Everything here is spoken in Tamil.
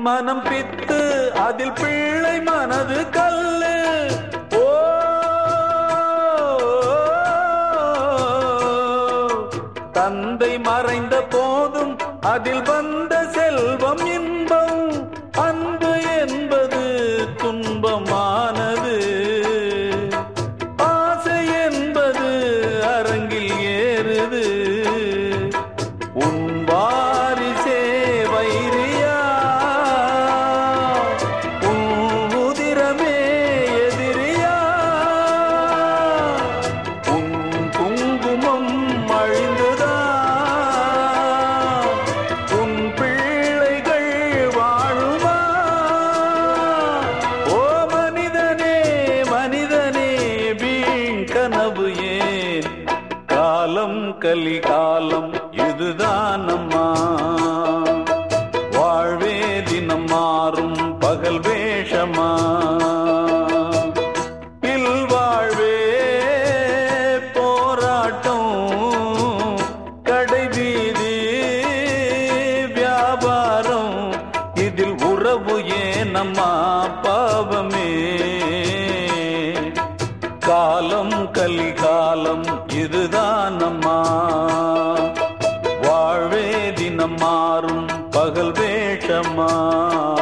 மனம் பித்து அதில் பிள்ளை மனது கல்லு ஓ தந்தை மறைந்த போதும் அதில் வந்த செல்வம் இன்பம் அன்பு என்பது துன்பமானது ஆசை என்பது அரங்கில் ஏறுது உன் வாரிசே வைரியா உன் உதிரமே எதிரியா உன் குங்குமம் அழிந்துதா உன் பிள்ளைகள் வாழுமா ஓ மனிதனே மனிதனே வீண் கனவு ஏன் காலம் கலி காலம் இதுதான் அம்மா வாழ்வே தினம் மாறும் பகல் வேஷமா இல்வாழ்வே போராட்டம் கடை வீதி வியாபாரம் இதில் உறவு ஏனம்மா பாவமே காலம் கலிகாலம் இதுதான் அம்மா வாழ்வே தினம் மாறும் பகல் வேஷமா